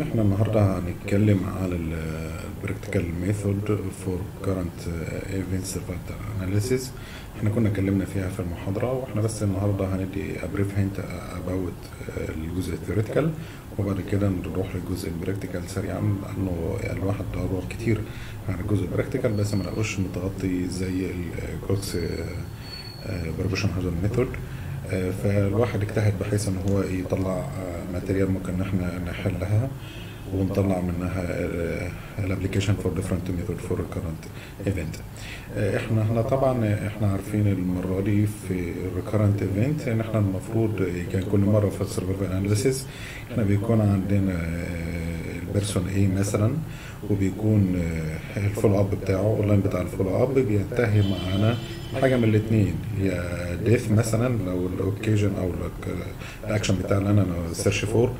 احنا النهارده هنتكلم على البراكتيكال ميثود فور كارنت ايفنتس اناليسيس احنا كنا اتكلمنا فيها في المحاضره واحنا بس النهارده هندي بريف هنت اباوت الجزء الثيوريتيكال وبعد كده نروح للجزء البراكتيكال سريعا لانه الواحد دور كتير عن الجزء البراكتيكال بس ما لقوش متغطي زي الكوكس بربوشن هازل ميثود فالواحد اجتهد بحيث ان هو يطلع ماتيريال ممكن ان احنا نحلها ونطلع منها الابلكيشن فور ديفرنت ميثود فور كرنت ايفنت احنا احنا طبعا احنا عارفين المره دي في الريكرنت ايفنت ان احنا المفروض كان كل مره في السرفيفال اناليسيس احنا بيكون عندنا البيرسون ايه مثلا وبيكون الفولو اب بتاعه اونلاين بتاع الفولو اب بينتهي معانا حاجه من الاثنين يا ديث مثلا لو الاوكيجن او الاكشن بتاع اللي انا سيرش فور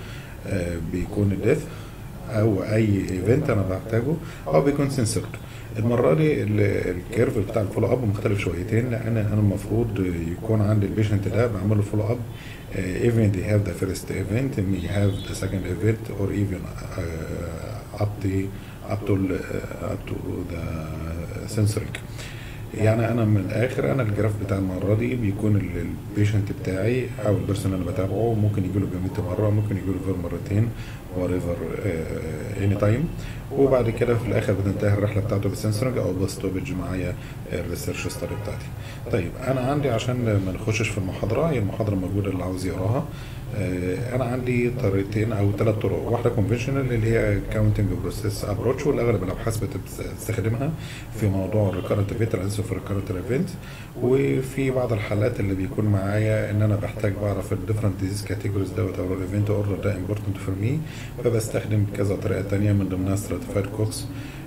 بيكون الديث او اي ايفنت انا بحتاجه او بيكون سنسورد المره دي الكيرف بتاع الفولو اب مختلف شويتين لان انا المفروض يكون عندي البيشنت ده بعمل له فولو اب even they have the first event may have the second event or even uh, up the up to uh, up to the censoring يعني انا من الاخر انا الجراف بتاع المره دي بيكون البيشنت بتاعي او البيرسون اللي بتابعه ممكن يجي له بيميت مره ممكن يجي له فير مرتين وات ايفر اني تايم وبعد كده في الاخر بتنتهي الرحله بتاعته بالسنسورنج او بالستوبج معايا الريسيرش ستادي بتاعتي. طيب انا عندي عشان ما نخشش في المحاضره هي المحاضره موجوده اللي عاوز يقراها انا عندي طريقتين او ثلاث طرق واحده كونفشنال اللي هي كاونتنج بروسيس ابروتش والاغلب الابحاث بتستخدمها في موضوع الريكارنت ايفنت الانسر في الريكارنت ايفنت وفي بعض الحالات اللي بيكون معايا ان انا بحتاج بعرف الديفرنت ديزيز كاتيجوريز دوت او الايفنت اوردر ده امبورتنت فور مي فبستخدم كذا طريقه ثانيه من ضمنها ستراتيفايد كوكس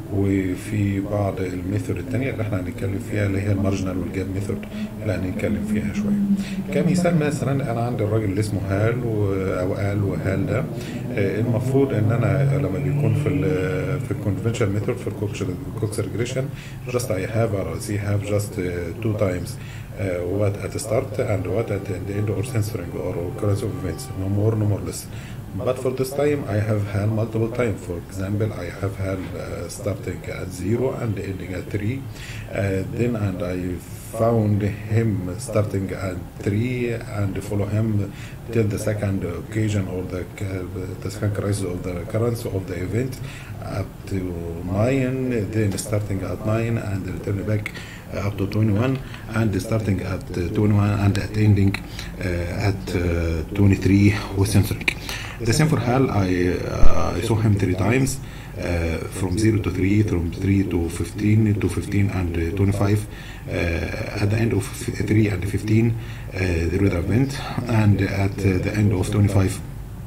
وفي بعض الميثود الثانيه اللي احنا هنتكلم فيها اللي هي المارجنال والجاب ميثود اللي هنتكلم فيها شويه. كمثال مثلا انا عندي الراجل اللي اسمه هال او قال وهال ده المفروض ان انا لما بيكون في ال في الكونفنشال ميثود في الكوكس ريجريشن just I have or I have just two times Uh, what at the start and what at the end or censoring or occurrence of events no more no more less but for this time I have had multiple time for example I have had uh, starting at zero and ending at three uh, then and I found him starting at three and follow him till the second occasion or the, the second crisis of the occurrence of the event up to nine then starting at nine and return back up to 21 and starting at 21 and at ending uh, at uh, 23 with censoring. The same for Hal, I, uh, I saw him three times uh, from 0 to 3, from 3 to 15, to 15 and uh, 25. Uh, at the end of 3 and 15, uh, there was an event, and at uh, the end of 25,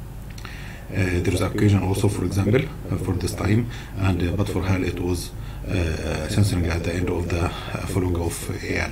uh, there is occasion also, for example, uh, for this time, and uh, but for Hal it was uh, censoring at the end of the following of AL.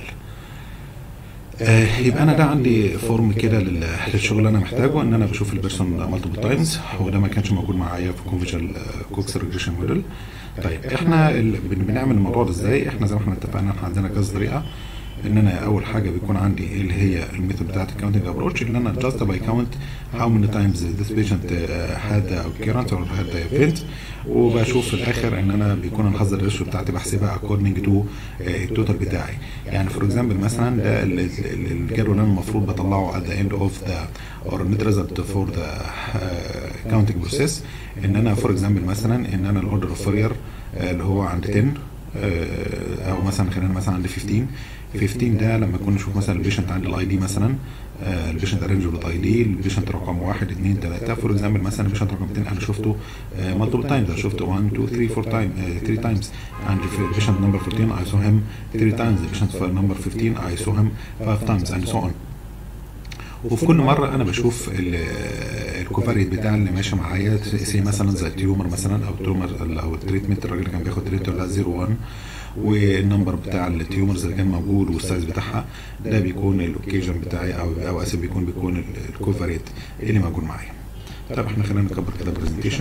يبقى انا ده عندي فورم كده للشغل اللي انا محتاجه ان انا بشوف البيرسون مالتيبل تايمز وده ما كانش موجود معايا في كونفشنال كوكس ريجريشن موديل طيب احنا بنعمل الموضوع ده ازاي احنا زي ما احنا اتفقنا احنا عندنا كذا طريقه ان انا اول حاجه بيكون عندي اللي هي الميثود بتاعت الكاونتنج ابروتش اللي انا جاست باي كاونت هاو ماني تايمز ذيس بيشنت هاد اوكيرنت اور هاد ايفنت وبشوف في الاخر ان انا بيكون الحظر ريشيو بتاعتي بحسبها اكوردنج تو التوتال بتاعي يعني فور اكزامبل مثلا ده الجدول اللي انا المفروض بطلعه at the end of the or net result for the uh, counting process ان انا فور اكزامبل مثلا ان انا الاوردر اوف فورير اللي هو عند 10 او مثلا خلينا مثلا عند 15 15 ده لما كنا نشوف مثلا البيشنت عند الاي دي مثلا البيشنت ارينج الاي دي البيشنت رقم 1 2 3 فور اكزامبل مثلا البيشنت رقم 2 انا شفته مالتيبل تايمز انا شفته 1 2 3 4 تايم 3 تايمز عند البيشنت نمبر 14 I saw him 3 تايمز البيشنت نمبر 15 I saw him 5 تايمز and so on وفي كل مره انا بشوف الكوفاريت بتاع اللي ماشي معايا سي مثلا زي التيومر مثلا او التيومر او التريتمنت الراجل اللي كان بياخد تريتمنت لا 0 1 والنمبر بتاع التيومرز اللي كان موجود والسايز بتاعها ده بيكون الاوكيجن بتاعي او او اسف بيكون بيكون الكوفاريت اللي موجود معايا. طب احنا خلينا نكبر كده البرزنتيشن.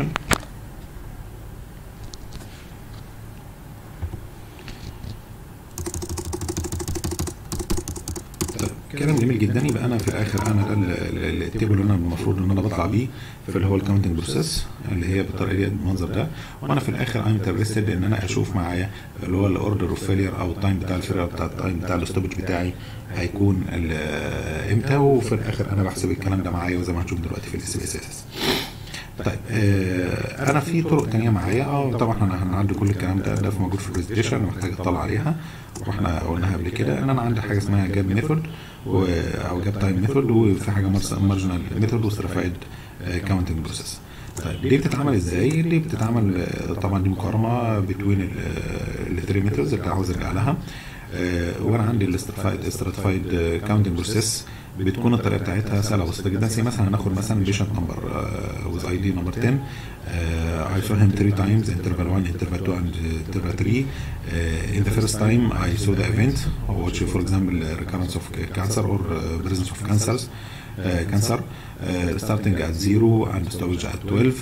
كلام جميل جدا يبقى انا في الاخر انا ده ال- ال- التيبل اللي انا المفروض ان انا بطلع بيه في اللي هو الكاونتنج بروسيس اللي هي بالطريقه دي بالمنظر ده وانا في الاخر انا انترستد ان انا اشوف معايا اللي هو الاوردر اوف فيلير او التايم بتاع الفيلير بتاع التايم بتاع الاستوبج بتاعي هيكون ال- امتى وفي الاخر انا بحسب الكلام ده معايا وزي ما هنشوف دلوقتي في الاس اس اس طيب آه انا في طرق تانية معايا اه طبعا انا هنعدي كل الكلام ده ده في موجود في البرزنتيشن محتاج اطلع عليها واحنا قلناها قبل كده ان انا عندي حاجه اسمها جاب ميثود او جاب تايم ميثود وفي حاجه مارجنال ميثود وسترافايد كاونتنج بروسيس طيب دي بتتعمل ازاي؟ دي بتتعمل آه، طبعا دي مقارنه بين الثري ميثودز اللي عاوز ارجع لها آه، وانا عندي الاستراتيفايد استراتيفايد كاونتنج بروسيس بتكون الطريقه بتاعتها سهله وبسيطه جدا زي مثلا هناخد مثلا بيشنت نمبر وذ اي دي نمبر 10 I saw him three times interval 1 interval 2 and interval 3 uh, in the first time I saw the event which for example recurrence of cancer or uh, presence of cancers uh, cancer uh, starting at 0 and stoppage at 12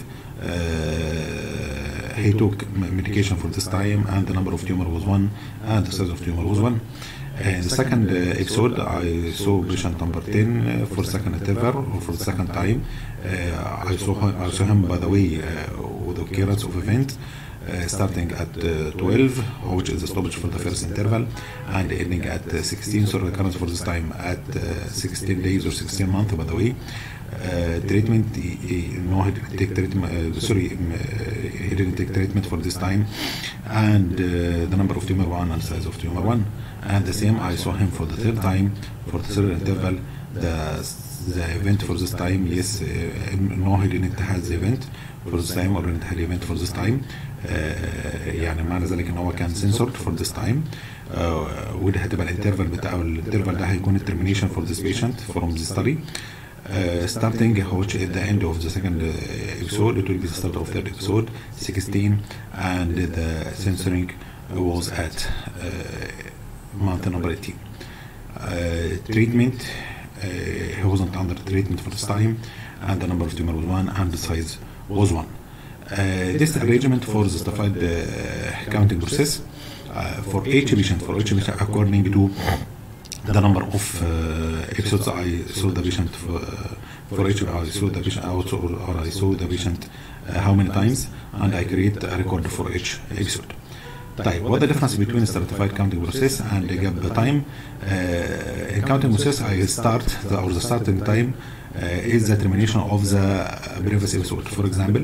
uh, he took m- medication for this time and the number of tumor was 1 and the size of tumor was 1 and the second uh, episode, I saw patient number 10 uh, for second interval or for the second time. Uh, I saw him, I saw him by the way uh, with the occurrence of event uh, starting at uh, 12, which is the stoppage for the first interval, and ending at uh, 16, so recurrence for this time at uh, 16 days or 16 months, by the way. Uh, treatment, he, he, no, he didn't take treatment, uh, sorry, um, uh, he didn't take treatment for this time, and uh, the number of tumor 1 and size of tumor 1. And the same, I saw him for the third time, for the third interval, the, the event for this time, yes, uh, no, he didn't have the event for this time, or didn't have the event for this time. Uh, يعني معنى ذلك ان هو كان censored for this time. Uh, وده هتبقى الانترفال بتاعه الانترفال ده هيكون الترمينيشن for this patient from the study. Uh, starting which at the end of the second uh, episode, it will be the start of third episode, 16, and the censoring was at uh, month number 18. Uh, treatment, uh, he wasn't under treatment for this time, and the number of tumor was one, and the size was one. Uh, this arrangement for the justified uh, counting process uh, for each patient, for each patient according to the number of uh, episodes I saw the patient for, for each I saw the patient also or, or I saw the patient uh, how many times and I create a record for each episode. طيب what the difference between a stratified counting process and the gap time uh, in counting process I start the, or the starting time uh, is the termination of the previous episode for example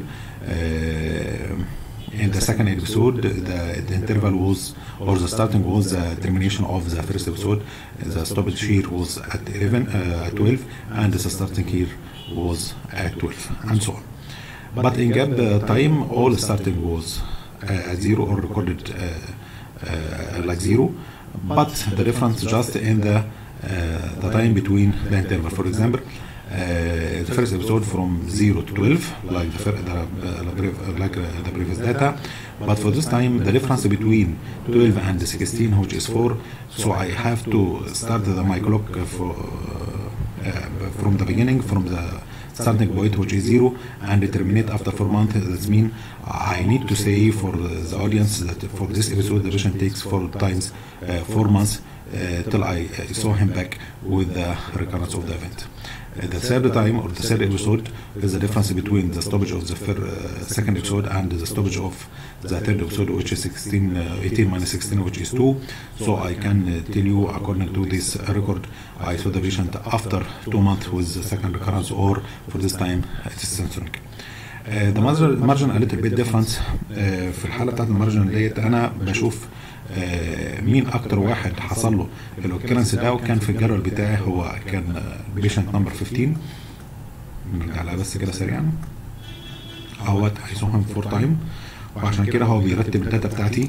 uh, in the second episode, the, the interval was, or the starting was the termination of the first episode. The stoppage here was at 11, uh, at 12, and the starting here was at 12, and so on. But in gap uh, time, all starting was uh, at zero or recorded uh, uh, like zero, but the difference just in the uh, the time between the interval. For example, uh, the first episode from 0 to 12, like the, fir- the, uh, the prev- like uh, the previous data. But for this time, the difference between 12 and 16, which is 4, so I have to start the, my clock uh, for, uh, from the beginning, from the starting point, which is 0, and terminate after 4 months. That means I need to say for the audience that for this episode, the patient takes 4 times, uh, 4 months uh, till I uh, saw him back with the recurrence of the event. Uh, the third time or the third episode is the difference between the stoppage of the fir- uh, second episode and the stoppage of the third episode, which is 16, uh, 18 minus 16, which is 2. So I can uh, tell you, according to this record, I saw the patient after two months with the second recurrence, or for this time, it is censoring. Uh, the margin, margin a little bit difference uh, في الحاله بتاعت المارجن ديت انا بشوف آه، مين اكتر واحد حصل له الاوكيرنس ده وكان في الجدول بتاعي هو كان بيشنت نمبر 15 نرجع لها بس كده سريعا اهوت هيسوهم فور تايم وعشان كده هو بيرتب الداتا بتاعتي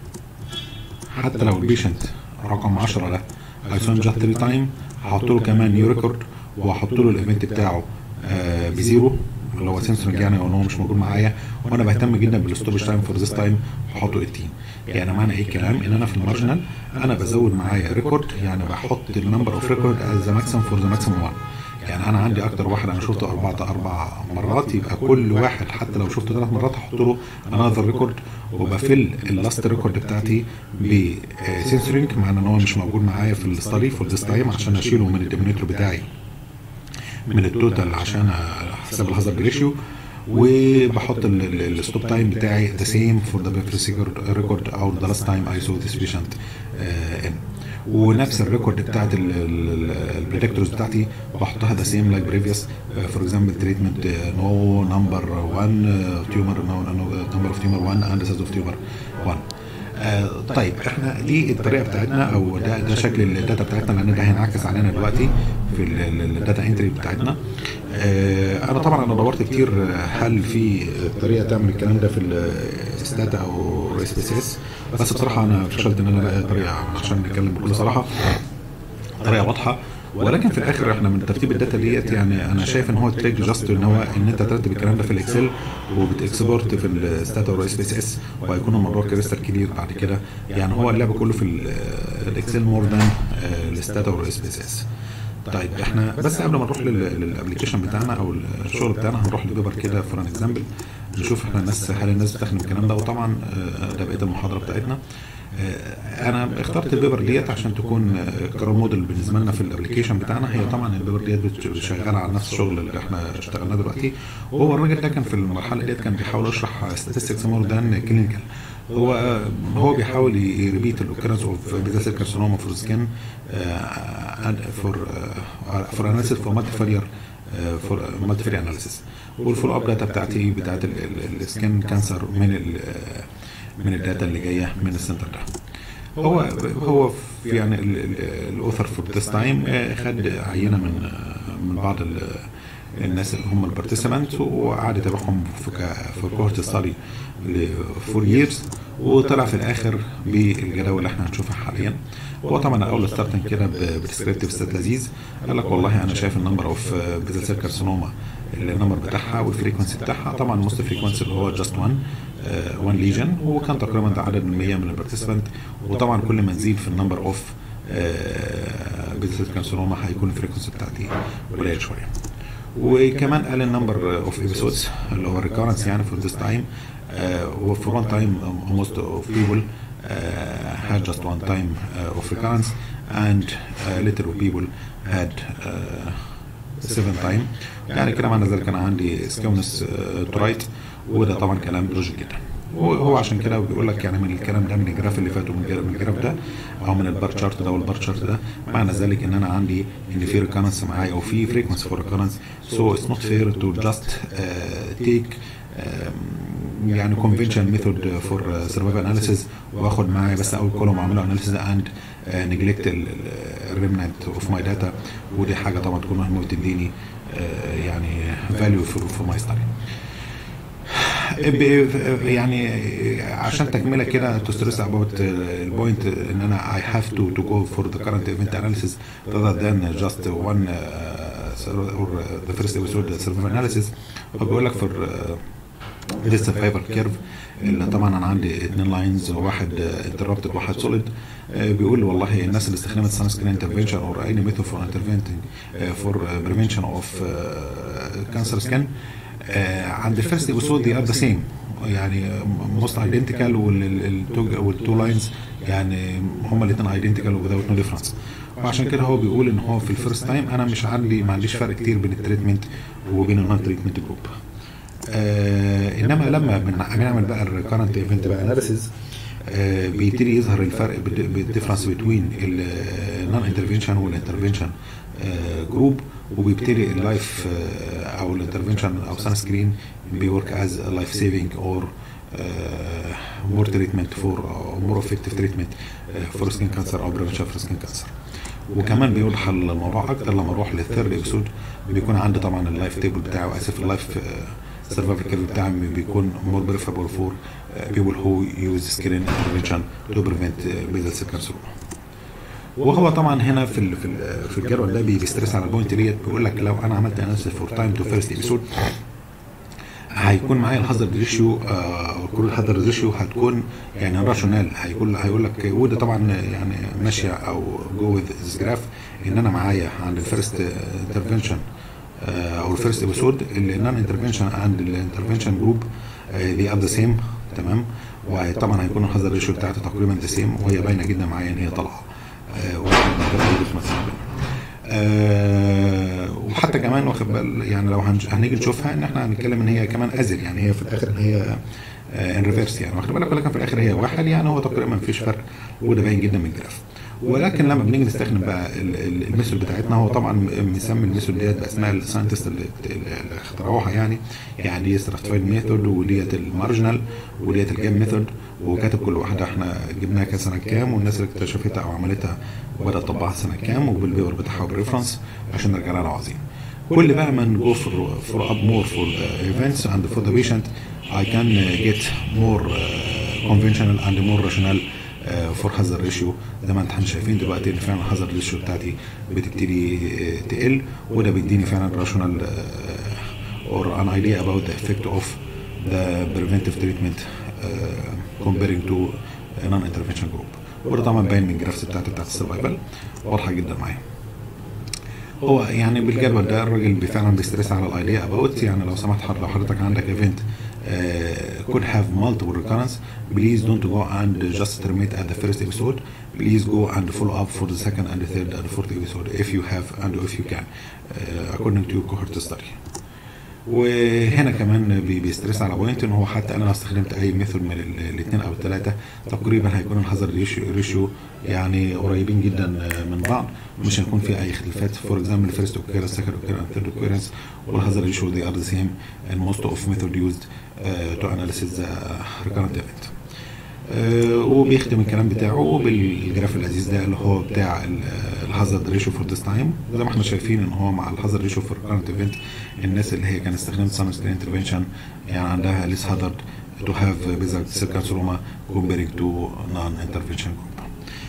حتى لو البيشنت رقم 10 ده هيسوهم جاست 3 تايم هحط له كمان نيو ريكورد وهحط له الايفنت بتاعه آه بزيرو اللي هو سنسور يعني او ان هو مش موجود معايا وانا بهتم جدا بالستوبج تايم فور ذيس تايم هحطه 18 يعني معنى ايه الكلام ان انا في المارجنال انا بزود معايا ريكورد يعني بحط النمبر اوف ريكورد از ذا ماكسيمم فور ذا ماكسيمم 1 يعني انا عندي اكتر واحد انا شفته اربع اربع مرات يبقى كل واحد حتى لو شفته ثلاث مرات احط له انذر ريكورد وبفل اللاست ريكورد بتاعتي بسنسورينج مع ان هو مش موجود معايا في الستادي فور ذيس تايم عشان اشيله من الديمونيتور بتاعي من التوتال عشان احسب الهازارد ريشيو وبحط الستوب تايم بتاعي ذا سيم فور ذا بيرفيس ريكورد او ذا لاست تايم اي سو ذيس بيشنت ان ونفس الريكورد بتاعت البريدكتورز بتاعتي بحطها ذا سيم لايك بريفيوس فور اكزامبل تريتمنت نو نمبر 1 تيومر نمبر اوف تيومر 1 اند سايز اوف تيومر 1 آه طيب احنا دي الطريقه بتاعتنا او ده ده شكل الداتا بتاعتنا لان ده هينعكس علينا دلوقتي في الداتا انتري بتاعتنا آه انا طبعا انا دورت كتير هل في طريقه تعمل الكلام ده في الستاتا او الاس بي اس بس بصراحه انا فشلت ان انا الاقي طريقه عشان نتكلم بكل صراحه طريقه واضحه ولكن في الاخر احنا من ترتيب الداتا ديت يعني انا شايف ان هو تريك جاست ان هو ان انت ترتب الكلام ده في الاكسل وبتكسبورت في الستاتا او اس بي اس وهيكون الموضوع كريستال كبير بعد كده يعني هو اللعب كله في الاكسل مور ذان الستاتا او اس بي اس طيب احنا بس قبل ما نروح للابلكيشن بتاعنا او الشغل بتاعنا هنروح لبيبر كده فور ان اكزامبل نشوف احنا الناس هل الناس بتستخدم الكلام ده وطبعا ده بقيه المحاضره بتاعتنا انا اخترت البيبر ديت عشان تكون كرول موديل بالنسبه لنا في الابلكيشن بتاعنا هي طبعا البيبر ديت شغاله على نفس الشغل اللي احنا اشتغلناه دلوقتي وهو الراجل ده كان في المرحله ديت كان بيحاول يشرح statistics مور ذان كلينيكال هو هو بيحاول يريبيت الاوكرنس اوف بيتا سيل كارسينوما فور سكين فور فور اناليسيس فور مالتي فالير فور مالتي فالير اناليسيس والفول اب داتا بتاعتي بتاعت السكين كانسر من من الداتا اللي جايه من السنتر ده هو هو في يعني الاوثر في ذيس تايم خد عينه من من بعض الناس اللي هم البارتيسيبانت وقعد يتابعهم في في كوهورت ستادي لفور ييرز وطلع في الاخر بالجداول اللي احنا هنشوفها حاليا هو طبعا اول ستارتنج كده بديسكريبتيف ستات لذيذ قال لك والله انا شايف النمبر اوف بيزل سيل كارسينوما النمبر بتاعها والفريكونسي بتاعها طبعا الموست فريكونسي اللي هو جاست 1 1 ليجن وكان تقريبا عدد من 100 من البارتيسيبانت وطبعا كل ما نزيد في النمبر اوف بيزل سيل كارسينوما هيكون الفريكونسي بتاعتي قليل شويه وكمان قال النمبر اوف ايبيسودز اللي هو الريكورنس يعني for this time هو for one time um, most of people uh, had just one time uh, of recurrence and uh, little of people had uh, seven time يعني كده معنى ذلك انا عندي سكيونس تورايت وده طبعا كلام لوجيك جدا وهو عشان كده بيقول لك يعني من الكلام ده من الجراف اللي فات ومن الجراف ده او من البار شارت ده والبار شارت ده معنى ذلك ان انا عندي ان في ريكورنس معايا او في فريكونسي فور ريكورنس سو اتس نوت فير تو جاست تيك يعني كونفنشن ميثود فور سرفايفل اناليسيز واخد معايا بس اول كولوم اعمله اناليسيز اند نجلكت الريمنت اوف ماي داتا ودي حاجه طبعا تكون مهمه وتديني يعني فاليو فور ماي ستادي يعني عشان تكمله كده to stress about البوينت ان انا I have to to go for the current event analysis rather than just one uh, or the first episode survival analysis هو بيقول لك for uh, this survival curve اللي طبعا انا عندي اثنين لاينز واحد انتربتد وواحد سوليد بيقول والله الناس اللي استخدمت سان سكرين انترفنشن او اي ميثود فور انترفنتنج فور بريفنشن اوف كانسر سكين عند الفيرست ايبيسود دي ار ذا سيم يعني موست ايدنتيكال والتو لاينز يعني هما الاثنين ايدنتيكال وذاوت نو ديفرنس وعشان كده هو بيقول ان هو في الفيرست تايم انا مش عندي ما عنديش فرق كتير بين التريتمنت وبين النون تريتمنت جروب آه انما لما بنعمل بقى الكرنت ايفنت بقى اناليسيز آه بيبتدي يظهر الفرق بالديفرنس بين النون انترفنشن والانترفنشن جروب وبيبتدي اللايف او الانترفنشن او سان سكرين بيورك از لايف سيفنج اور مور تريتمنت فور مور افكتيف تريتمنت فور سكين كانسر او بريفنشن فور سكين كانسر وكمان بيوضح الموضوع اكتر لما اروح للثيرد ايبسود بيكون عندي طبعا اللايف تيبل بتاعه اسف اللايف سرفايفل كيرف بتاعي بيكون مور بريفابل فور بيبل هو يوز سكرين انترفنشن تو بريفنت بيزل سيل كانسر وهو طبعا هنا في ال في ال في الجدول ده بيسترس على البوينت ديت بيقول لك لو انا عملت اناليسيس فور تايم تو فيرست ايبيسود هيكون معايا الهازارد ريشيو او الكرول هازارد ريشيو هتكون يعني راشونال هيقول هيقول لك وده طبعا يعني ماشيه او جو ذيس جراف ان انا معايا عند الفيرست انترفنشن او الفيرست ابيسود النون انترفنشن اند الانترفنشن جروب دي ار ذا سيم تمام وطبعا هيكون الهازارد ريشيو بتاعتي تقريبا ذا سيم وهي باينه جدا معايا ان هي طالعه أه وحتى كمان واخد بال يعني لو هنيجي نشوفها ان احنا هنتكلم ان هي كمان ازل يعني هي في الاخر ان هي ان ريفرس يعني واخد بالك ولكن في الاخر هي واحد يعني هو تقريبا ما فيش فرق وده باين جدا من الجراف ولكن لما بنيجي نستخدم بقى الميثود بتاعتنا هو طبعا مسمي الميثود ديت باسماء الساينتست اللي, اللي اخترعوها يعني يعني دي ستراتيفايد ميثود وديت المارجنال وديت الجيم ميثود وكاتب كل واحده احنا جبناها كان سنه كام والناس اللي اكتشفتها او عملتها وبدات تطبقها سنه كام وبالبيور بتاعها وبالريفرنس عشان نرجع لها عظيم كل بقى ما نجو فور فور اب مور فور ايفنتس اند فور ذا بيشنت I can get more uh, conventional and more rational فور هازارد ريشيو زي ما انتم شايفين دلوقتي ان فعلا الهازارد ريشيو بتاعتي بتبتدي تقل وده بيديني فعلا راشونال اور ان ايديا اباوت ذا افكت اوف ذا بريفنتيف تريتمنت comparing to نون انترفنشن جروب وده طبعا باين من الجرافس بتاعتي بتاعت السرفايفل واضحه جدا معايا هو يعني بالجدول ده الراجل فعلا بيسترس على الايديا اباوت يعني لو سمحت لو حضرتك عندك ايفنت uh, could have multiple recurrence please don't go and just terminate at the first episode please go and follow up for the second and the third and the fourth episode if you have and if you can uh, according to your cohort study وهنا كمان بيسترس على بوينت ان هو حتى انا لو استخدمت اي ميثود من الاثنين او الثلاثه تقريبا هيكون الهازارد ريشيو يعني قريبين جدا من بعض مش هيكون في اي اختلافات فور اكزامبل فيرست اوكيرنس سكند اوكيرنس ثيرد اوكيرنس والهازارد ريشيو دي ار ذا سيم and most of method used uh, to analyze the recurrent event. أه وبيختم الكلام بتاعه بالجراف اللذيذ ده اللي هو بتاع الهازارد ريشيو فور ذيس تايم زي ما احنا شايفين ان هو مع الهازارد ريشيو فور كارنت ايفنت الناس اللي هي كانت استخدمت سان انترفنشن يعني عندها ليس هازارد تو هاف بيزل سيل كارسينوما كومبيرنج تو نون انترفنشن جروب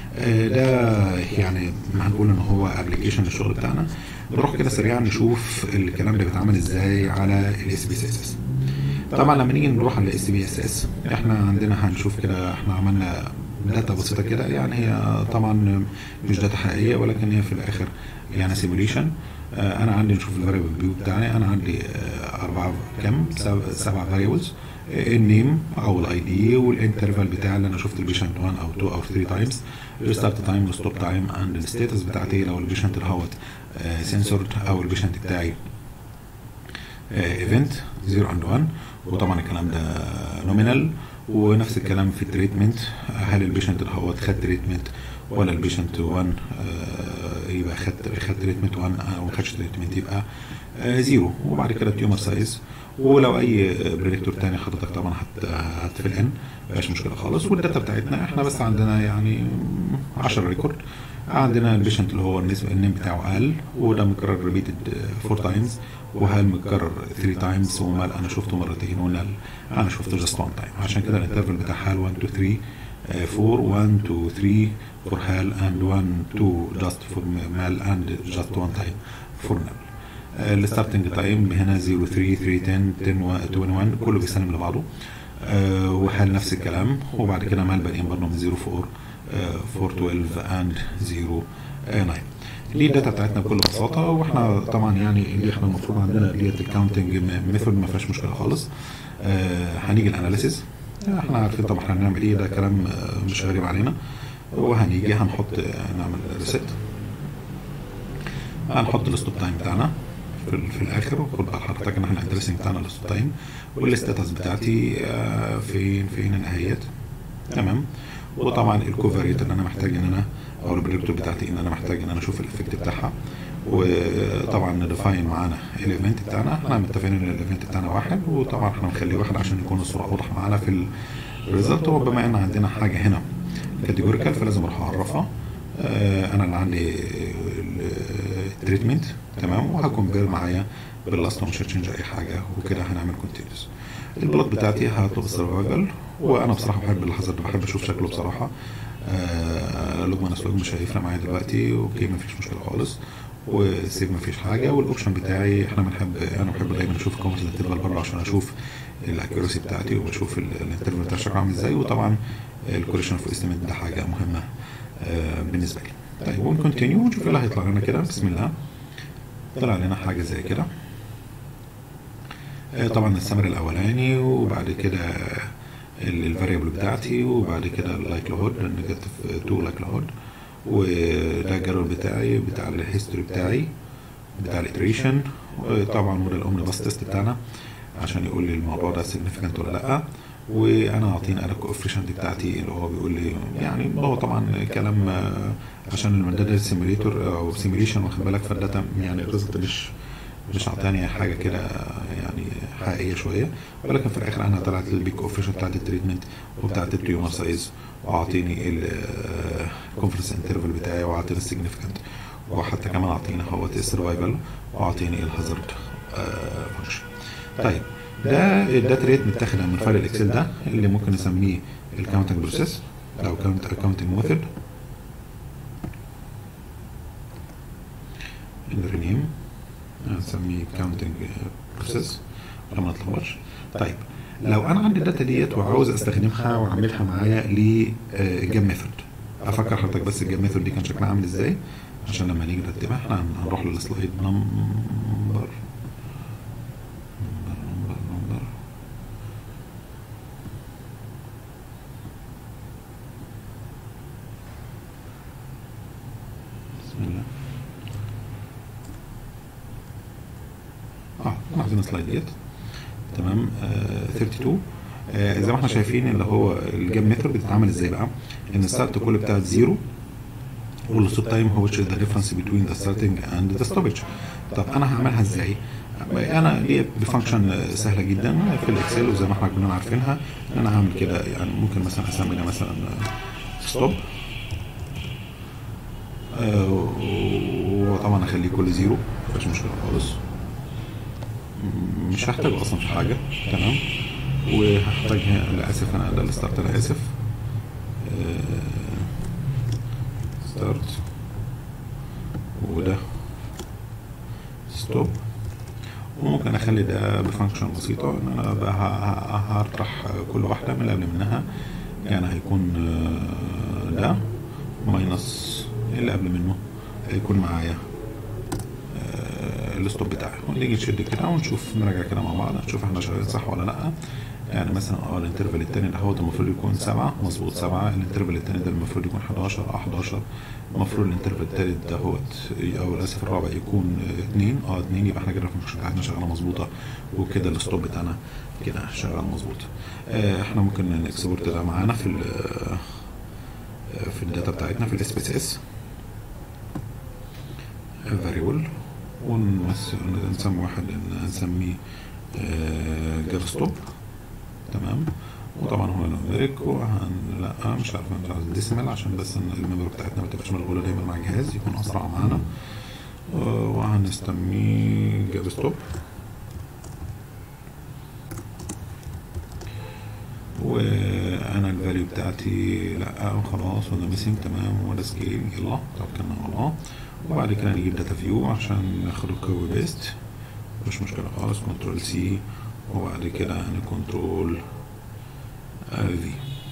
ده يعني هنقول ان هو ابلكيشن للشغل بتاعنا نروح كده سريعا نشوف الكلام ده بيتعمل ازاي على الاس بي اس اس طبعا لما نيجي نروح على الاس بي اس اس احنا عندنا هنشوف كده احنا عملنا داتا بسيطه كده يعني هي طبعا مش داتا حقيقيه ولكن هي في الاخر يعني سيموليشن آه انا عندي نشوف الفاريبل فيو بتاعي انا عندي آه اربعه كام سبع فاريبلز النيم او الاي دي والانترفال بتاعي اللي انا شفت البيشنت 1 او 2 او 3 تايمز الستارت تايم والستوب تايم اند الستاتس بتاعتي لو البيشنت اللي هوت سنسورد او البيشنت بتاعي ايفنت 0 اند 1 وطبعا الكلام ده نومينال ونفس الكلام في التريتمنت هل البيشنت اللي هو خد تريتمنت ولا البيشنت 1 آه يبقى خد خد تريتمنت 1 او ما خدش تريتمنت يبقى آه زيرو وبعد كده التيومر سايز ولو اي بريدكتور تاني حضرتك طبعا هت هتفل ان مفيش مشكله خالص والداتا بتاعتنا احنا بس عندنا يعني 10 ريكورد عندنا البيشنت اللي هو النسبه النيم بتاعه قل وده مكرر ريبيتد 4 تايمز وهل متكرر 3 تايمز ومال انا شفته مرتين ونال انا شفته جاست 1 تايم عشان كده الانترفال بتاع هال 1 2 3 4 1 2 3 فور هال اند 1 2 جاست فور مال اند جاست 1 تايم فور نال الستارتنج تايم هنا 0 3 3 10 10 21 كله بيسلم لبعضه أه وحال نفس الكلام وبعد كده مال باقيين برضه من 0 4 4 12 اند 0 9 دي الداتا بتاعتنا بكل بساطه واحنا طبعا يعني اللي احنا المفروض عندنا اللي هي الكاونتنج ميثود ما فيهاش مشكله خالص أه هنيجي الاناليسيز احنا عارفين طبعا احنا هنعمل ايه ده كلام مش غريب علينا وهنيجي هنحط نعمل ريست هنحط الستوب تايم بتاعنا في, في الاخر وخد بال حضرتك ان احنا الانترستنج بتاعنا الستوب تايم والستاتس بتاعتي فين فين اهيت تمام وطبعا الكوفريت اللي انا محتاج ان انا او البريدكتور بتاعتي ان انا محتاج ان انا اشوف الافكت بتاعها وطبعا نديفاين معانا الايفنت بتاعنا احنا متفقين ان الايفنت بتاعنا واحد وطبعا احنا بنخليه واحد عشان يكون الصوره اوضح معانا في الريزلت وبما ان عندنا حاجه هنا كاتيجوريكال فلازم اروح اعرفها اه انا اللي عندي التريتمنت تمام وهكمبير معايا باللاست مش هتشنج اي حاجه وكده هنعمل كونتينيوس البلوت بتاعتي هطلب السرفايفل وانا بصراحه بحب اللحظات بحب اشوف شكله بصراحه آه لوج ماينس لوج مش هيفرق معايا دلوقتي اوكي مفيش مشكله خالص وسيف مفيش حاجه والاوبشن بتاعي احنا بنحب انا بحب دايما اشوف كومنت الانترفال بره عشان اشوف الاكيورسي بتاعتي وبشوف الانترفال بتاعي شكله عامل ازاي وطبعا الكوريشن في استيميت ده حاجه مهمه آه بالنسبه لي طيب ونكونتينيو ونشوف ايه اللي هيطلع لنا كده بسم الله طلع لنا حاجه زي كده آه طبعا السمر الاولاني وبعد كده الفاريبل بتاعتي وبعد كده اللايكلهود النيجاتيف 2 لايكلهود وده الجدول بتاعي بتاع الهيستوري بتاعي بتاع الاتريشن طبعا وده الاومني تيست بتاعنا عشان يقول لي الموضوع ده سيجنفيكانت ولا لا وانا اعطيني انا الكوفيشنت بتاعتي اللي هو بيقول لي يعني هو طبعا كلام عشان ده سيميليتور او سيميليشن واخد بالك فالداتا يعني الريزلت مش مش عطاني حاجه كده يعني حقيقيه شويه ولكن في الاخر انا طلعت البيك اوفيشن بتاعت التريتمنت وبتاعت التيومر سايز واعطيني الكونفرنس انترفال بتاعي واعطيني السيجنفيكانت وحتى كمان اعطيني هو السرفايفل واعطيني الهازارد فانكشن طيب ده الداتا ريت متاخده من فايل الاكسل ده اللي ممكن نسميه الكاونتنج بروسيس او كاونت اكاونتنج ميثود الرينيم نسميه كاونتنج بروسيس عشان ما نتلخبطش طيب لو انا عندي الداتا ديت وعاوز استخدمها واعملها معايا لجيم ميثود افكر حضرتك بس الجيم ميثود دي كان شكلها عامل ازاي عشان لما نيجي نرتبها احنا هنروح للسلايد نمبر بسم الله اه عايزين السلايد ديت تمام آه 32 آه زي ما احنا شايفين اللي هو الجيم ميثود بتتعمل ازاي بقى ان الستارت كل بتاعت زيرو والستوب تايم هو which is the difference between the starting and the stoppage طب انا هعملها ازاي انا دي بفانكشن سهله جدا في الاكسل وزي ما احنا كنا عارفينها ان انا هعمل كده يعني ممكن مثلا اسمي ده مثلا ستوب آه وطبعا اخليه كل زيرو مفيش مشكله خالص مش هحتاجه اصلا في حاجه تمام وهحتاج انا اسف انا ده الستارت انا اسف ستارت وده ستوب وممكن اخلي ده بفانكشن بسيطه ان انا بقى هطرح كل واحده من اللي قبل منها يعني هيكون ده ماينس اللي قبل منه هيكون معايا الستوب بتاعي ونيجي نشد كده ونشوف نراجع كده مع بعض نشوف احنا شغالين صح ولا لا يعني مثلا اه الانترفال الثاني ده هو المفروض يكون سبعة مظبوط سبعة الانترفال الثاني ده المفروض يكون 11 اه 11 المفروض الانترفال الثالث ده هو او اسف الرابع يكون اثنين اه اثنين يبقى احنا كده الفانكشن بتاعتنا شغاله مظبوطه وكده الستوب بتاعنا كده شغال مظبوط آه احنا ممكن نكسبورت ده معانا في ال في الداتا بتاعتنا في الاس بي اس اس فاريبل ونسمي واحد نسميه جافا ستوب تمام وطبعا هو نوميريك وهن لا مش عارف مش عارف ديسيمال عشان بس ان الميموري بتاعتنا ما تبقاش مشغوله دايما مع الجهاز يكون اسرع معانا وهنسميه جافا ستوب وانا الفاليو بتاعتي لا خلاص وده ميسنج تمام وده سكيل يلا توكلنا على الله وبعد كده نجيب داتا فيو عشان ناخد الكوبي بيست مش مشكله خالص كنترول سي وبعد كده هنكنترول في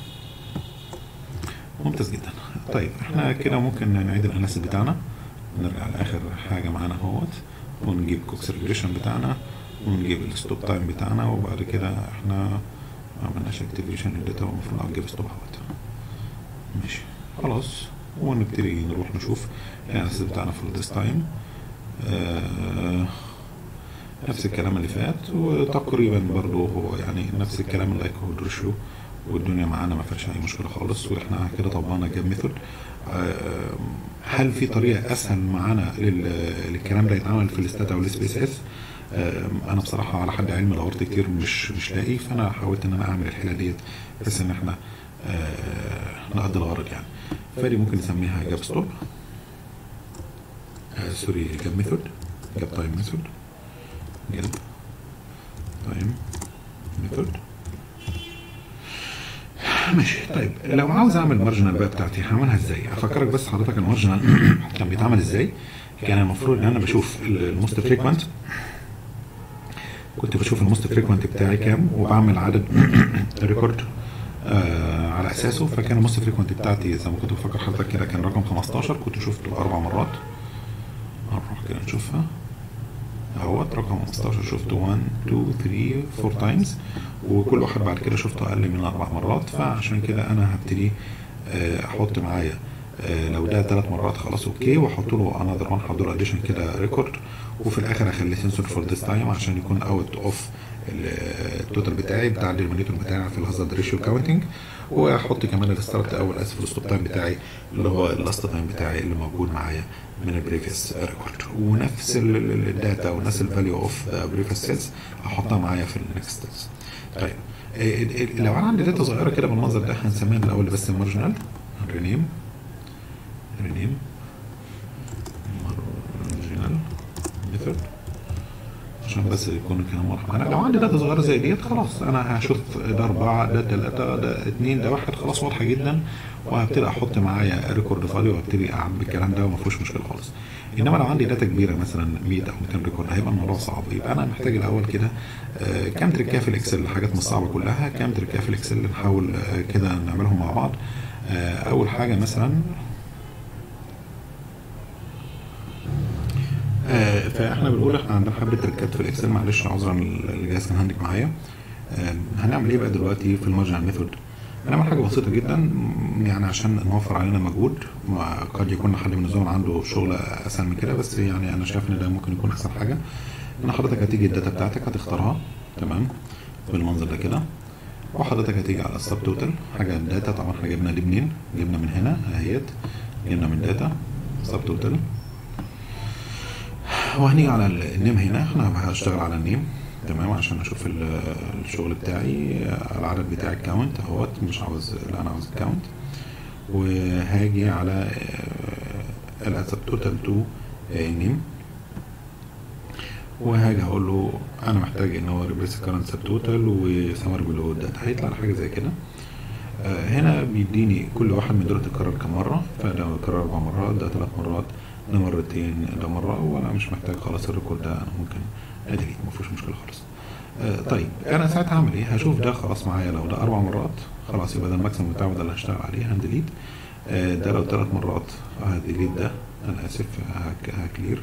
ممتاز جدا طيب احنا كده ممكن نعيد الاناليسيس بتاعنا نرجع لاخر حاجه معانا اهوت ونجيب كوكس ريجريشن بتاعنا ونجيب الستوب تايم بتاعنا وبعد كده احنا ما عملناش اكتيفيشن للداتا والمفروض نجيب ستوب اهوت ماشي خلاص ونبتدي نروح نشوف الاناليسيس بتاعنا في الديس تايم آه نفس الكلام اللي فات وتقريبا برضو هو يعني نفس الكلام اللايك هود ريشيو والدنيا معانا ما فيهاش اي مشكله خالص واحنا كده طبقنا جاب ميثود هل في طريقه اسهل معانا للكلام ده يتعمل في الاستاتا والاس بي اس اس انا بصراحه على حد علمي دورت كتير مش مش لاقي فانا حاولت ان انا اعمل الحيله ديت بحيث ان احنا نقضي الغرض يعني فدي ممكن نسميها جاب ستوب سوري جاب ميثود جاب تايم ميثود جاب تايم ميثود ماشي طيب لو عاوز اعمل مارجنال بقى بتاعتي هعملها ازاي افكرك بس حضرتك المارجنال كان بيتعمل ازاي كان المفروض ان انا بشوف الموست فريكوينت كنت بشوف الموست فريكوينت بتاعي كام وبعمل عدد ريكورد آه على اساسه فكان الموست فريكوينت بتاعتي زي ما كنت بفكر حضرتك كده كان رقم 15 كنت شفته اربع مرات نروح كده نشوفها اهوت رقم 15 شفته 1 2 3 4 تايمز وكل واحد بعد كده شفته اقل من اربع مرات فعشان كده انا هبتدي آه، احط معايا آه، لو ده ثلاث مرات خلاص اوكي واحط له انذر وان هحط له اديشن كده ريكورد وفي الاخر اخليه سنسور فور ذيس تايم عشان يكون اوت اوف التوتال بتاعي بتاع الدينومينيتور بتاعي في الهازارد ريشيو كاونتنج واحط كمان الستارت او اسف الستوب تايم بتاعي اللي هو اللاست تايم بتاعي اللي موجود معايا من البريفيس ريكورد ونفس ال- ال- الداتا ونفس الفاليو اوف بريفيس سيلز احطها معايا في النكست سيلز طيب إيه- إيه- لو انا عندي داتا صغيره كده بالمنظر ده هنسميها الاول بس مارجنال رينيم رينيم مارجنال ميثود عشان بس يكون الكلام واضح انا لو عندي داتا صغيره زي ديت خلاص انا هشوف ده اربعه ده ثلاثه ده اثنين ده واحد خلاص واضحه جدا وهبتدي احط معايا ريكورد فاضي وهبتدي اعبي الكلام ده وما فيهوش مشكله خالص انما لو عندي داتا كبيره مثلا 100 او 200 ريكورد هيبقى الموضوع صعب يبقى انا محتاج الاول كده آه، كام تركيه في الاكسل الحاجات مش صعبه كلها كام تركيه في الاكسل نحاول آه، كده نعملهم مع بعض آه، اول حاجه مثلا آه، فاحنا بنقول احنا عندنا حبه تركات في الاكسل معلش عذرا الجهاز كان هنجك معايا آه، هنعمل ايه بقى دلوقتي في المارجنال ميثود هنعمل حاجه بسيطه جدا م، يعني عشان نوفر علينا مجهود وقد يكون حد من الزملاء عنده شغل اسهل من كده بس يعني انا شايف ان ده ممكن يكون احسن حاجه ان حضرتك هتيجي الداتا بتاعتك هتختارها تمام بالمنظر ده كده وحضرتك هتيجي على السب توتال حاجه الداتا طبعا احنا جبنا دي منين جبنا من هنا اهيت جبنا من داتا سب توتال وهنيجي على ال- النيم هنا احنا هشتغل على النيم تمام عشان اشوف ال- الشغل بتاعي العدد بتاع الكاونت اهوت مش عاوز لا انا عاوز الكاونت وهاجي على الاسب توتال تو نيم وهاجي هقول له انا محتاج ان هو ريبليس كارنت سب توتال وسمر بلو داتا هيطلع لي حاجه زي كده آه، هنا بيديني كل واحد من دول اتكرر كم مره فده اتكرر اربع مرات ده ثلاث مرات ده مرتين ده مره وانا مش محتاج خلاص الريكورد ده انا ممكن اديليت ما فيهوش مشكله خالص آه، طيب انا ساعتها هعمل ايه هشوف ده خلاص معايا لو ده اربع مرات خلاص يبقى ده الماكسيمم بتاعه ده اللي هشتغل عليه هنديليت آه، ده لو ثلاث مرات هديليت ده انا اسف هك- هكلير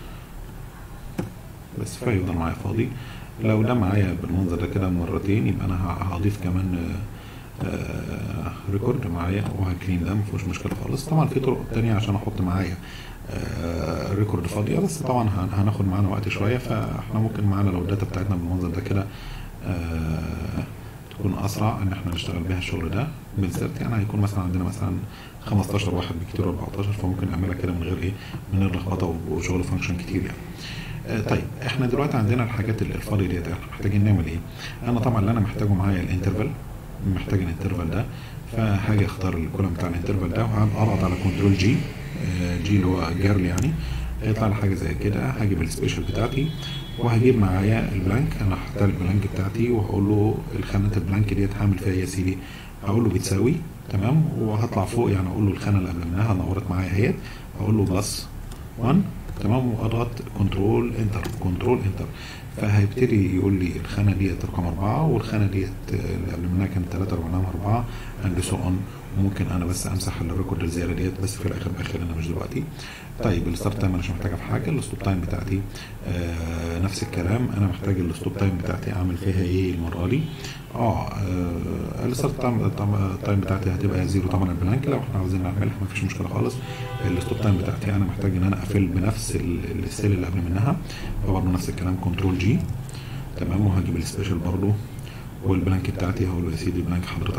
بس فيفضل معايا فاضي لو ده معايا بالمنظر ده كده مرتين يبقى انا ه- هضيف كمان آه، آه، ريكورد معايا وهكلين ده مفيهوش مشكله خالص طبعا في طرق تانية عشان احط معايا آه، ريكورد فاضيه بس طبعا هن- هناخد معانا وقت شويه فاحنا ممكن معانا لو الداتا بتاعتنا بالمنظر ده كده آه، تكون اسرع ان احنا نشتغل بيها الشغل ده بالذات يعني هيكون مثلا عندنا مثلا 15 واحد بكتير 14 فممكن نعملها كده من غير ايه من غير لخبطه وشغل فانكشن كتير يعني آه، طيب احنا دلوقتي عندنا الحاجات اللي الفاضيه ديت احنا محتاجين نعمل ايه؟ انا طبعا اللي انا محتاجه معايا الانترفال محتاج الانترفال ده فهاجي اختار الكولوم بتاع الانترفال ده وهضغط على كنترول جي آه، جي اللي هو جيرل يعني هيطلع لي حاجه زي كده هجيب السبيشال بتاعتي وهجيب معايا البلانك انا هختار البلانك بتاعتي وهقول له الخانات البلانك ديت هعمل فيها إيه يا سيدي هقول له بتساوي تمام وهطلع فوق يعني اقول له الخانه اللي قبل منها نورت معايا اهيت اقول له بلس 1 تمام واضغط كنترول انتر كنترول انتر فهيبتدي يقول لي الخانه ديت رقم اربعه والخانه ديت اللي قبل منها كانت ثلاثه رقم اربعه اند سو اون ممكن انا بس امسح الريكورد الزياده ديت بس في الاخر باخر انا مش دلوقتي طيب الستارت تايم انا مش محتاجها في حاجه الستوب تايم بتاعتي آه نفس الكلام انا محتاج الستوب تايم بتاعتي اعمل فيها ايه المره دي اه, آه الستارت تايم تايم بتاعتي هتبقى زيرو طبعا البلانك لو احنا عاوزين نعملها مفيش مشكله خالص الستوب تايم بتاعتي انا محتاج ان انا اقفل بنفس ال- السيل اللي قبل منها فبرضه نفس الكلام كنترول جي تمام وهجيب السبيشال برضه والبلانك بتاعتي هقول له يا سيدي البلانك حضرتك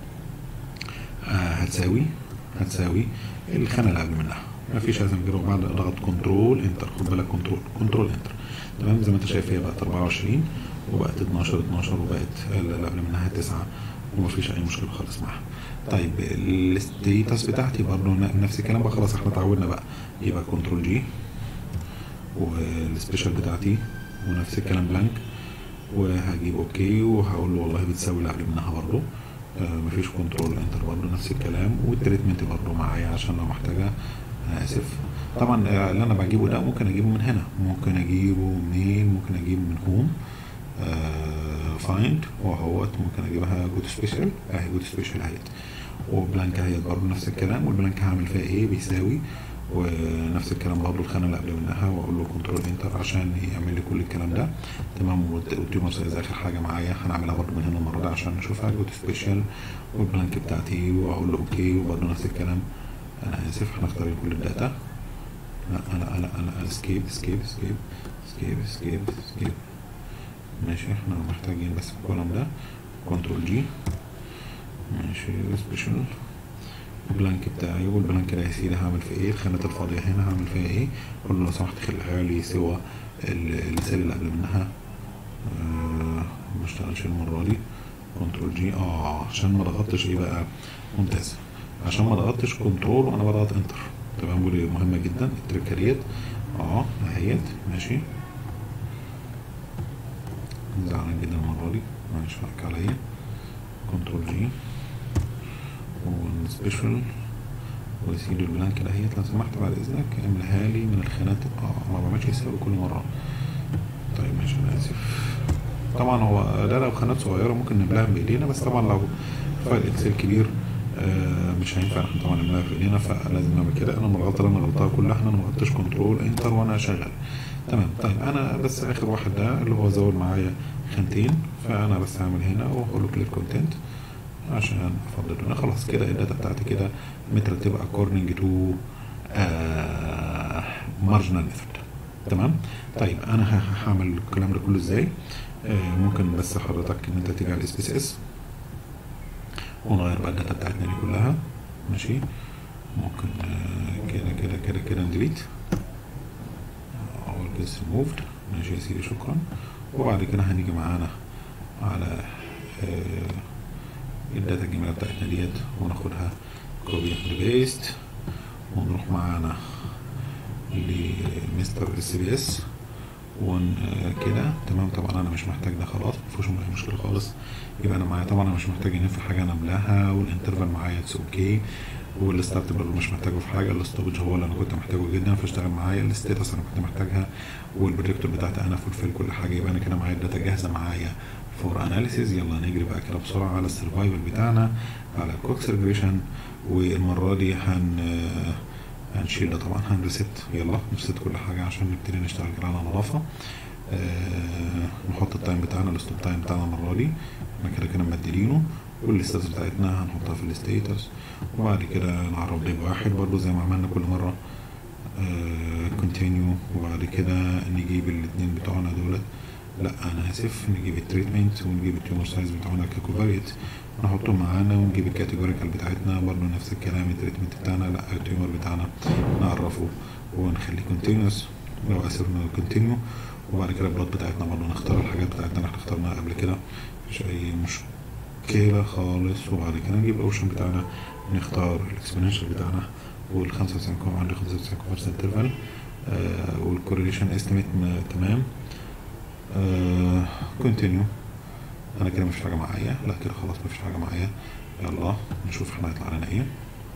آه هتساوي هتساوي الخانه اللي قبل منها ما فيش لازم غيره بعد ضغط كنترول انتر خد بالك كنترول كنترول انتر تمام زي ما انت شايف هي بقت 24 وبقت 12 12 وبقت اللي قبل منها 9 وما فيش اي مشكله خالص معاها طيب الستيتس بتاعتي برضه نفس الكلام بقى خلاص احنا اتعودنا بقى يبقى كنترول جي والسبيشال بتاعتي ونفس الكلام بلانك وهجيب اوكي وهقول له والله بتساوي اللي قبل منها برضه آه مفيش كنترول انتر برضه نفس الكلام والتريتمنت برضه معايا عشان لو محتاجها انا اسف طبعا آه، اللي انا بجيبه ده ممكن اجيبه من هنا ممكن اجيبه منين ممكن اجيبه من هوم فايند وهوت ممكن اجيبها جود سبيشال اهي جود سبيشال اهيت وبلانك اهيت برضه نفس الكلام والبلانك هعمل فيها ايه بيساوي ونفس الكلام برضه الخانه اللي قبل منها واقول له كنترول انتر عشان يعمل لي كل الكلام ده تمام والتيومر سايز اخر حاجه معايا هنعملها برضه من هنا المره دي عشان نشوفها جود سبيشال والبلانك بتاعتي واقول له اوكي وبرضه نفس الكلام انا اسف هنختار كل الداتا لا لا لا لا اسكيب اسكيب اسكيب اسكيب اسكيب اسكيب ماشي احنا محتاجين بس الكولوم ده كنترول جي ماشي سبيشال البلانك بتاعي والبلانك ده يا سيدي هعمل فيه ايه الخانات الفاضيه هنا هعمل فيها ايه اقول له لو سمحت خليها لي سوى ال- السيل اللي قبل منها آه ما اشتغلش المره دي كنترول جي اه عشان ما ضغطتش ايه بقى ممتاز عشان ما ضغطتش كنترول وانا بضغط انتر تمام ودي مهمه جدا التركاريات اه اهيت ماشي زعلان جدا المره دي معلش حقك عليا كنترول جي والسبيشال وسيدي البلانك دهيت لو سمحت بعد اذنك اعملها لي من الخانات اه ما بعملش يساوي كل مره طيب ماشي انا اسف طبعا هو ده لو خانات صغيره ممكن نملاها بايدينا بس طبعا لو فايل اكسل كبير آه مش هينفع احنا طبعا نملاها في ايدينا فلازم نعمل كده انا من الغلطه اللي انا غلطها كلها احنا ما غلطتش كنترول انتر وانا شغال تمام طيب انا بس اخر واحد ده اللي هو زود معايا خانتين فانا بس هعمل هنا واقول له كليك كونتنت عشان افضل هنا خلاص كده الداتا بتاعتي كده مترتبه according to مارجنال ميثود تمام طيب انا ه- هعمل الكلام ده كله ازاي آه ممكن بس حضرتك ان انت تيجي على الاس بي سي اس ونغير بقى الداتا بتاعتنا دي كلها ماشي ممكن آه كده كده كده كده نديليت اول جيس ريموفد ماشي يا سيدي شكرا وبعد كده هنيجي معانا على آه الداتا الجميلة بتاعتنا ديت وناخدها كوبي اند بيست ونروح معانا لمستر اس بي اس ون آه، كده تمام طبعا انا مش محتاج ده خلاص مفيش اي مشكله خالص يبقى انا معايا طبعا انا مش محتاج ان في حاجه انا املاها والانترفال معايا اتس اوكي والستارت برضه مش محتاجه في حاجه الاستوبج هو اللي انا كنت محتاجه جدا فاشتغل معايا الستاتس انا كنت محتاجها والبريدكتور بتاعتي انا فولفيل كل حاجه يبقى انا كده معايا الداتا جاهزه معايا فور اناليسيز يلا نجري بقى كده بسرعه على السرفايفل بتاعنا على الكوكس ريجريشن والمره دي هن هنشيل ده طبعا هنريست يلا نريست كل حاجه عشان نبتدي نشتغل كده على نظافه آه نحط التايم بتاعنا الستوب تايم بتاعنا المره دي احنا كده كده مبدلينه والستاتس بتاعتنا هنحطها في الستيتس وبعد كده نعرف ديب واحد برضو زي ما عملنا كل مره كونتينيو وبعد كده نجيب الاثنين بتوعنا دولت لا انا اسف نجيب التريتمنت ونجيب التيومر سايز بتوعنا ككوفاريت نحطهم معانا ونجيب الكاتيجوريكال بتاعتنا برضو نفس الكلام التريتمنت بتاعنا لا التيومر بتاعنا نعرفه ونخليه كونتينوس لو اسف كونتينيو وبعد كده البلاد بتاعتنا برضو نختار الحاجات بتاعتنا اللي احنا اخترناها قبل كده مفيش اي مشكله خالص وبعد كده نجيب الاوبشن بتاعنا نختار الاكسبوننشال بتاعنا وال 95 كوم عندي 95 انترفال آه والكورليشن استيميت تمام كونتينيو انا كده مفيش حاجه معايا لا كده خلاص مفيش حاجه معايا يلا نشوف احنا هيطلع لنا ايه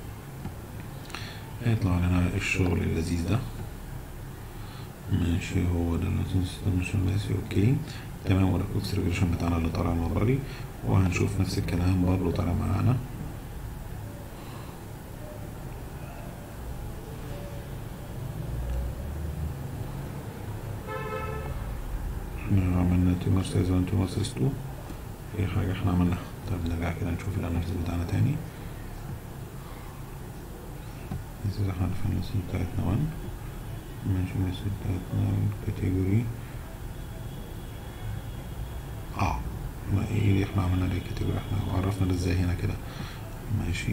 هيطلع لنا الشغل اللذيذ ده ماشي هو ده مش ماشي اوكي تمام وده الكوكس ريجريشن بتاعنا اللي طالع المره دي وهنشوف نفس الكلام برضه طالع معانا احنا عملنا تيومر سايز 1 تيومر سايز 2 في حاجة احنا عملناها طب نرجع كده نشوف الاناليسيس بتاعنا تاني ننزل احنا في الاناليسيس بتاعتنا 1 ماشي الاناليسيس بتاعتنا كاتيجوري اه ما ايه اللي احنا عملنا دي كاتيجوري احنا عرفنا ده ازاي هنا كده ماشي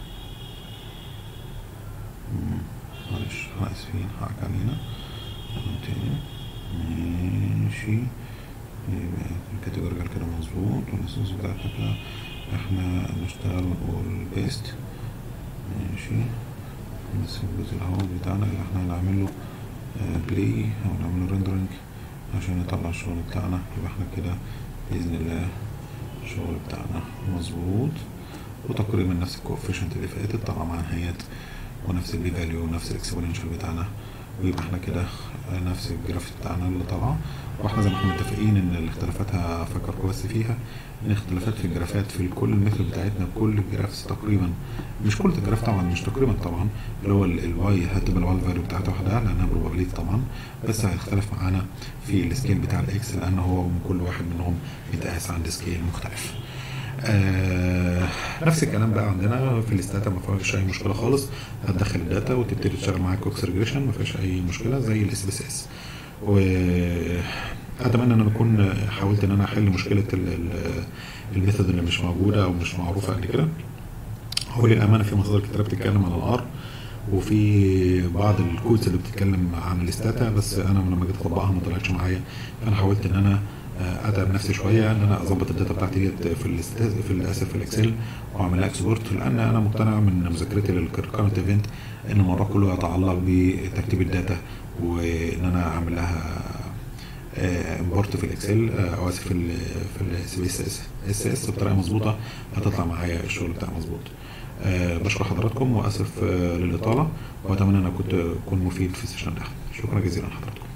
مم، معلش احنا اسفين حقك علينا تاني ماشي يبقى الكاتيجوري كده مظبوط والاساس بتاعتنا كده احنا نشتغل نقول بيست ماشي بس الجزء الهواء بتاعنا اللي احنا هنعمل له بلاي او نعمل له ريندرنج عشان نطلع الشغل بتاعنا يبقى احنا كده باذن الله الشغل بتاعنا مظبوط وتقريبا نفس الكوفيشنت اللي فاتت طالعه مع نهايات ونفس البي فاليو ونفس الاكسبوننشال بتاعنا ويبقى احنا كده نفس الجراف بتاعنا اللي طالعه واحنا زي ما احنا متفقين ان الاختلافات هفكركم بس فيها ان اختلافات في الجرافات في كل الميثود بتاعتنا كل الجرافس تقريبا مش كل الجراف طبعا مش تقريبا طبعا اللي هو الواي هتبقى الواي فاليو بتاعتها واحده لانها بروبابيلتي طبعا بس هيختلف معانا في السكيل بتاع الاكس لان هو من كل واحد منهم بيتقاس عند سكيل مختلف آه نفس الكلام بقى عندنا في الاستاتا ما فيهاش اي مشكله خالص هتدخل الداتا وتبتدي تشتغل معاك كوكس ريجريشن ما فيهاش اي مشكله زي الاس بي اس اس واتمنى ان انا اكون حاولت ان انا احل مشكله الميثود اللي مش موجوده او مش معروفه قبل كده هو للامانه في مصادر كتير بتتكلم عن الار وفي بعض الكودز اللي بتتكلم عن الاستاتا بس انا لما جيت اطبقها ما طلعتش معايا فانا حاولت ان انا اتعب نفسي شويه ان انا اظبط الداتا بتاعتي ديت في في الاسف في الاكسل واعمل لها اكسبورت لان انا مقتنع من مذاكرتي للكرنت ايفنت ان الموضوع كله يتعلق بترتيب الداتا وان انا اعمل لها امبورت في الاكسل او اسف في ال في السي اس اس اس بطريقه مظبوطه هتطلع معايا الشغل بتاعي مظبوط أه بشكر حضراتكم واسف أه للاطاله واتمنى ان كنت اكون مفيد في السيشن ده شكرا جزيلا لحضراتكم